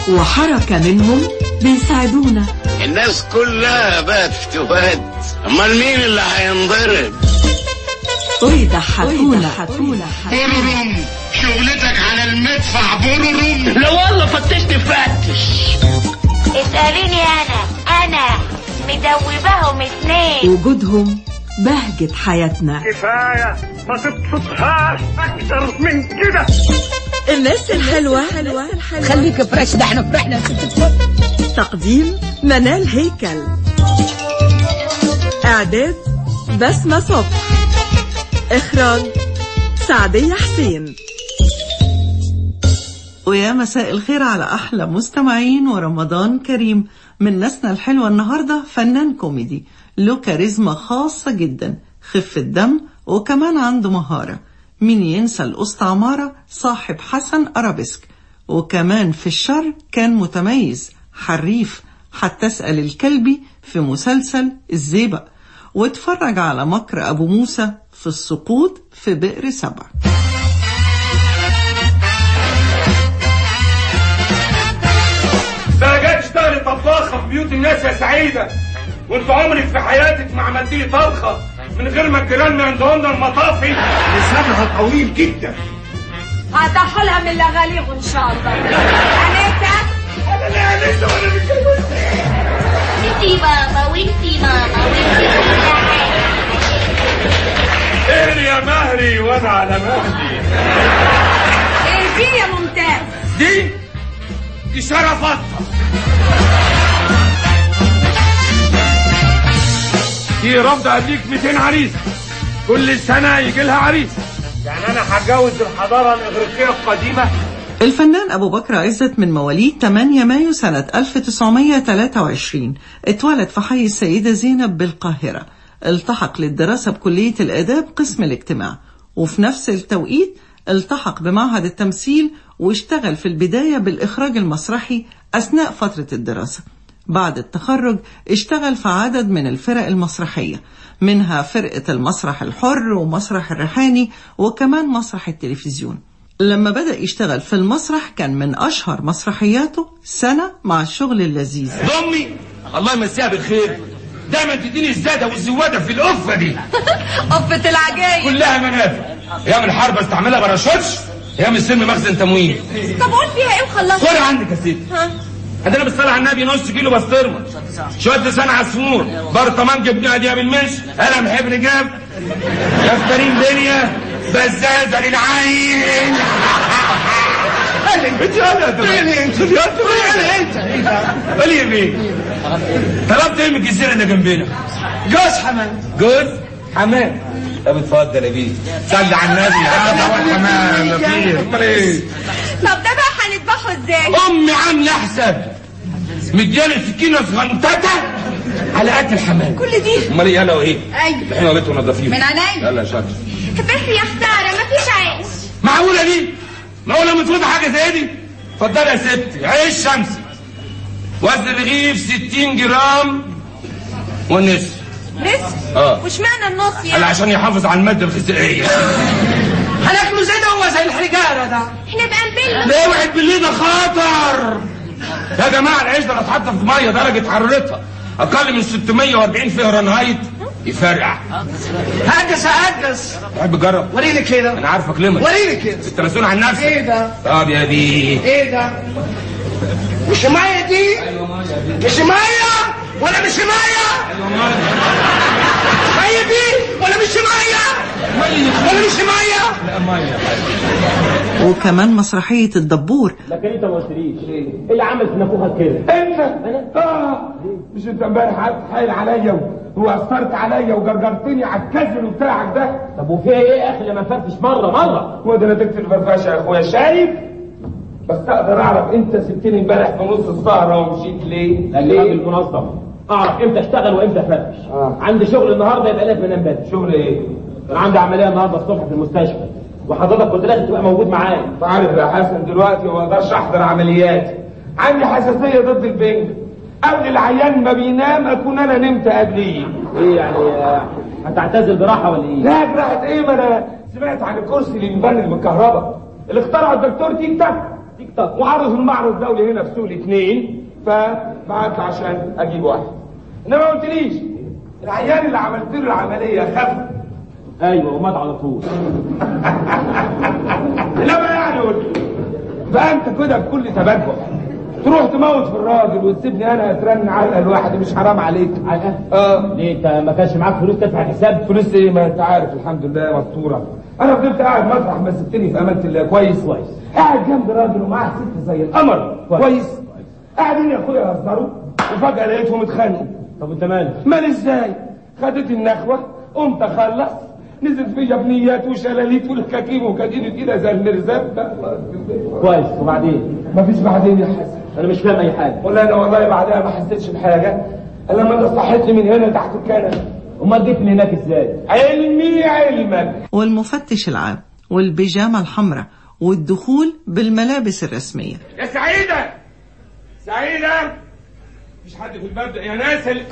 وحركة منهم بيساعدونا الناس كلها بقت فتوات امال مين اللي هينضرب ويضحكونا بررم شغلتك على المدفع بررم لا والله فتشت فتش اسأليني أنا أنا مدوباهم اتنين وجودهم بهجة حياتنا كفاية ما تبسطهاش أكتر من كده الناس الحلوة خليك فريش ده احنا فرحنا تقديم منال هيكل إعداد بسمة صبح إخراج سعدية حسين ويا مساء الخير على أحلى مستمعين ورمضان كريم من ناسنا الحلوة النهاردة فنان كوميدي له كاريزما خاصة جدا خفة دم وكمان عنده مهارة مين ينسى الأسطى عمارة صاحب حسن أرابيسك وكمان في الشر كان متميز حريف حتى اسأل الكلبي في مسلسل الزيبق واتفرج على مكر أبو موسى في السقوط في بئر سبع ده جاي تشتغلي طباخة في بيوت الناس يا سعيدة وانت عمرك في حياتك ما عملتي طبخة من غير ما الجيران ما عندهم المطافي لسانها طويل جدا هتحلها من لغاليغ إن شاء الله أنيتا انا لا لسه وانا متجوز انتي ماما وانتي ماما وانتي اهري يا مهري وانا على مهدي ايه دي يا ممتاز دي دي شرفات دي رفض اديك 200 عريس كل سنة يجي لها عريس يعني انا هتجوز الحضارة الاغريقية القديمة الفنان أبو بكر عزت من مواليد 8 مايو سنة 1923 اتولد في حي السيدة زينب بالقاهرة التحق للدراسة بكلية الآداب قسم الاجتماع وفي نفس التوقيت التحق بمعهد التمثيل واشتغل في البداية بالإخراج المسرحي أثناء فترة الدراسة بعد التخرج اشتغل في عدد من الفرق المسرحية منها فرقة المسرح الحر ومسرح الريحاني وكمان مسرح التلفزيون لما بدأ يشتغل في المسرح كان من أشهر مسرحياته سنة مع الشغل اللذيذ ضمي الله يمسيها بالخير دايما تديني الزاده والزواده في القفه دي قفة العجايب كلها منافع ايام الحرب استعملها باراشوتش ايام السلم مخزن تموين طب قول فيها ايه وخلصت خد عندك يا سيدي عندنا بالصلاة على النبي نص كيلو بسطرمة شوية لسان عصفور برطمان جبنة دي بالمش قلم حبر جاب دفترين دنيا بزازة للعين انت انا انت انت قولي يا بيه طلبت ايه من الجزيرة اللي جنبنا جوز حمام جوز حمام طب اتفضل يا بيه صلي على النبي هذا حمام يا بيه امال ايه طب ده بقى هنذبحه ازاي امي عامله حساب مدياني سكينه صغنططه على قد الحمام كل دي امال ايه يلا وايه ايوه الحين وجبت ونضفيه من عينيا. يلا يا شاطر بس يا خسارة مفيش عيش معقوله دي معقوله متفوضه حاجه زي دي اتفضلي يا ستي عيش شمسي وزن رغيف 60 جرام والنصف نصف اه واشمعنى النص قال يعني عشان يحافظ على الماده الغذائيه هناكله زي ده هو زي الحجارة ده احنا بقى نبل ليه واحد بالليل ده خطر يا جماعه العيش ده اتحط في ميه درجه حرارتها اقل من 640 فهرنهايت يفرقع هجس هجس تحب تجرب وريني كده انا عارفك لمن وريني كده انت مسؤول عن نفسك ايه ده طب يا بيه ايه ده مش ميه دي مش ميه ولا مش ميه ميه دي ولا مش ميه ولا مش ميه وكمان مسرحية الدبور لكن انت ما قلتليش ايه اللي عمل في نافوخك كده انت اه مش انت امبارح قعدت تحايل عليا واثرت عليا وجرجرتني على الكذب بتاعك ده طب وفيها ايه يا اخي لما فرفش مره مره هو ده نتيجه الفرفشه يا اخويا شايف بس اقدر اعرف انت سبتني امبارح في نص السهره ومشيت ليه؟ لان راجل منظم اعرف امتى اشتغل وامتى افرفش آه. عندي شغل النهارده يبقى لازم انام بدري شغل ايه؟ كان عندي عمليه النهارده الصبح في المستشفى وحضرتك كنت لازم تبقى موجود معايا انت عارف يا حسن دلوقتي ما اقدرش احضر عمليات عندي حساسيه ضد البنج قبل العيان ما بينام اكون انا نمت قبليه ايه يعني آه، هتعتزل براحه ولا ايه؟ لا جراحة ايه ما انا سمعت عن الكرسي اللي مبرد بالكهرباء اللي اخترعه الدكتور تيك تاك تيك توك وعرض المعرض الدولي هنا في سوق الاثنين فبعت عشان اجيب واحد انما ما قلتليش العيان اللي عملت له العمليه خف ايوه ومات على طول انما يعني قلت فانت كده بكل تبجح تروح تموت في الراجل وتسيبني انا اترن علقه لوحدي مش حرام عليك علقة؟ اه ليه انت ما كانش معاك فلوس تدفع الحساب فلوس ايه ما انت عارف الحمد لله مستوره انا فضلت قاعد مسرح ما سبتني في امانه الله كويس كويس. قاعد جنب راجل ومعاه ست زي القمر كويس. كويس قاعدين يا اخويا يهزروا وفجاه لقيتهم اتخانقوا طب وانت مالك مال ازاي خدت النخوه قمت اخلص نزلت فيا بنيات وشلاليت والكاكيم وكانت كده زي المرزاب ده كويس وبعدين مفيش بعدين يا حسن انا مش فاهم اي حاجه ولا انا والله بعدها ما حسيتش بحاجه الا لما انت صحيت لي من هنا تحت الكنبه امال جيتني هناك ازاي علمي علمك والمفتش العام والبيجامة الحمراء والدخول بالملابس الرسمية يا سعيدة سعيدة مفيش حد في الباب ده يا ناس ال...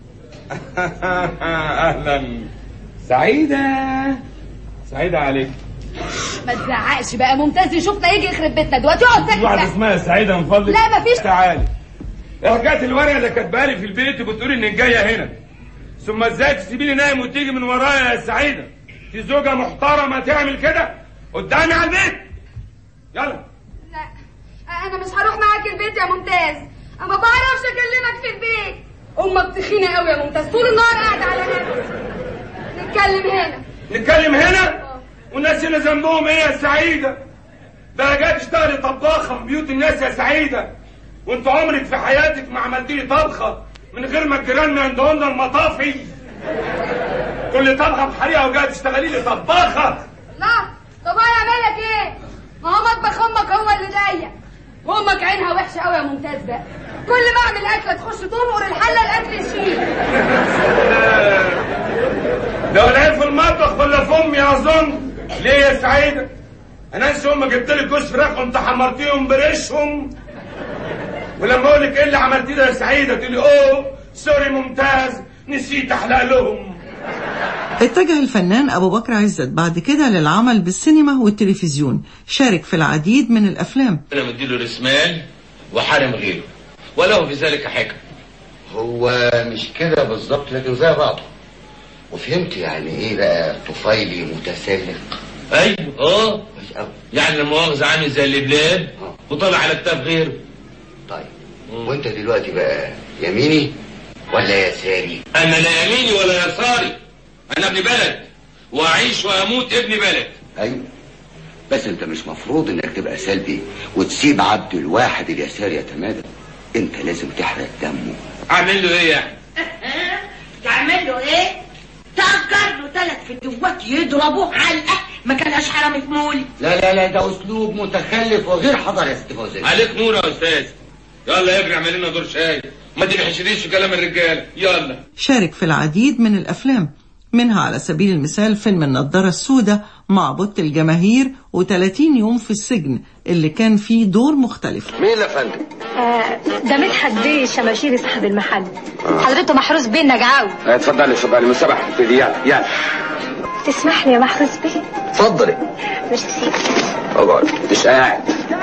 اهلا سعيدة سعيدة عليك ما تزعقش بقى ممتاز يشوفنا يجي يخرب بيتنا دلوقتي اقعد ساكت واحدة بقى. اسمها سعيدة من فضلك لا، مفيش. تعالي حكاية الورقة اللي كاتبها لي في البيت بتقول انك جاية هنا ثم ازاي تسيبيني نايم وتيجي من ورايا يا سعيدة في زوجة محترمة تعمل كده قدامي على البيت يلا لا انا مش هروح معاك البيت يا ممتاز انا ما بعرفش اكلمك في البيت امك تخينه قوي يا ممتاز طول النهار قاعده على نفسي نتكلم هنا نتكلم هنا والناس هنا ذنبهم ايه يا سعيدة ده جاي تشتغلي طباخة في بيوت الناس يا سعيدة وانت عمرك في حياتك ما عملت لي طبخة من غير ما الجيران ما عندهم المطافي كل طبخة بحريقة وجاي تشتغلي لي طباخة لا طب انا اعمل لك ايه ما هو مطبخ امك هو اللي ضيق وامك عينها وحشه قوي يا ممتاز بقى كل ما اعمل اكله تخش تنقر الحله الاكل يشيل لو العيب في المطبخ ولا في امي اظن ليه يا سعيدة انا انسى امك جبت لك جوز فراخ وانت حمرتيهم بريشهم ولما اقول لك ايه اللي عملتيه ده يا سعيدة تقولي اوه سوري ممتاز نسيت احلق لهم اتجه الفنان أبو بكر عزت بعد كده للعمل بالسينما والتلفزيون شارك في العديد من الأفلام انا مديله رسمال وحارم غيره وله في ذلك حكم هو مش كده بالظبط لكن زي بعضه وفهمت يعني ايه بقى طفيلي متسلق ايوه اه كويس قوي يعني لما مؤاخذة عامل زي اللبلاب وطلع على كتاب غيره طيب وانت دلوقتي بقى يميني ولا يساري انا لا يميني ولا يساري انا ابن بلد واعيش واموت ابن بلد ايوه بس انت مش مفروض انك تبقى سلبي وتسيب عبد الواحد اليسار يتمادى انت لازم تحرق دمه اعمل له ايه يعني تعمل له ايه؟ تأجر له ثلاث فتوات يضربوه علقة ما كانش حرامي في مولي لا لا لا ده اسلوب متخلف وغير حضر يا ست فوزية عليك نور يا استاذ يلا اجري اعمل لنا دور شاي ما تنحشريش في كلام الرجاله يلا شارك في العديد من الأفلام منها على سبيل المثال فيلم النضارة السوداء مع بط الجماهير و30 يوم في السجن اللي كان فيه دور مختلف مين يا فندم؟ ده مدحت بيه شماشيري صاحب المحل حضرته محروس بيه نجعاوي اتفضلي اتفضلي مسابح في دي يلا يلا تسمح لي يا محروس بيه اتفضلي ميرسي اقعد مش قاعد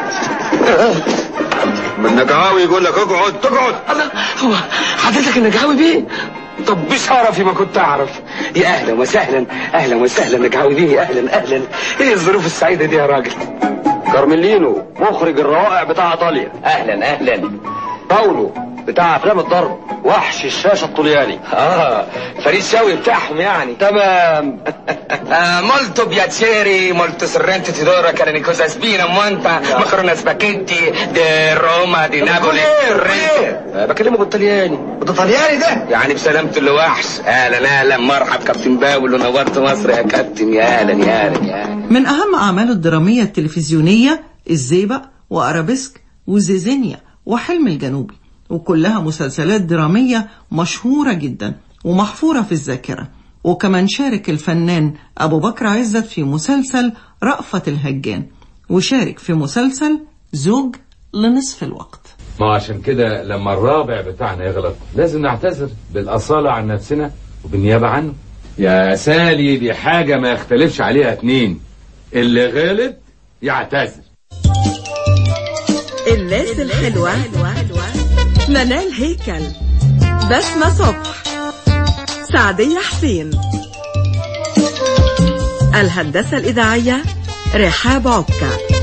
من نجعاوي يقول لك اقعد تقعد الله هو حضرتك النجاوي بيه طب بشرفي ما كنت اعرف يا اهلا وسهلا اهلا وسهلا نجاوي بيه اهلا اهلا ايه الظروف السعيده دي يا راجل كارميلينو مخرج الروائع بتاع ايطاليا اهلا اهلا باولو بتاع افلام الضرب وحش الشاشه الطلياني اه فريد شوقي بتاعهم يعني تمام molto piacere, molto sorrento ti d'oro, cara cosa spina, monta, macarona spaghetti, di Roma, di Napoli. أه، بكلمه بالطلياني ده طلياني ده؟ يعني بسلامة الوحش، اهلا اهلا مرحب كابتن باول ونورت مصر يا كابتن يا اهلا يا اهلا يا اهلا من أهم أعماله الدرامية التلفزيونية الزيبق وأرابيسك وزيزينيا وحلم الجنوبي وكلها مسلسلات درامية مشهورة جدا ومحفورة في الذاكرة وكمان شارك الفنان أبو بكر عزت في مسلسل رأفت الهجان وشارك في مسلسل زوج لنصف الوقت ما هو عشان كده لما الرابع بتاعنا يغلط لازم نعتذر بالأصالة عن نفسنا وبالنيابة عنه يا سالي دي حاجة ما يختلفش عليها اتنين اللي غلط يعتذر الناس الحلوة منال هيكل بسمة صبح سعدية حسين الهندسة الإذاعية رحاب عكا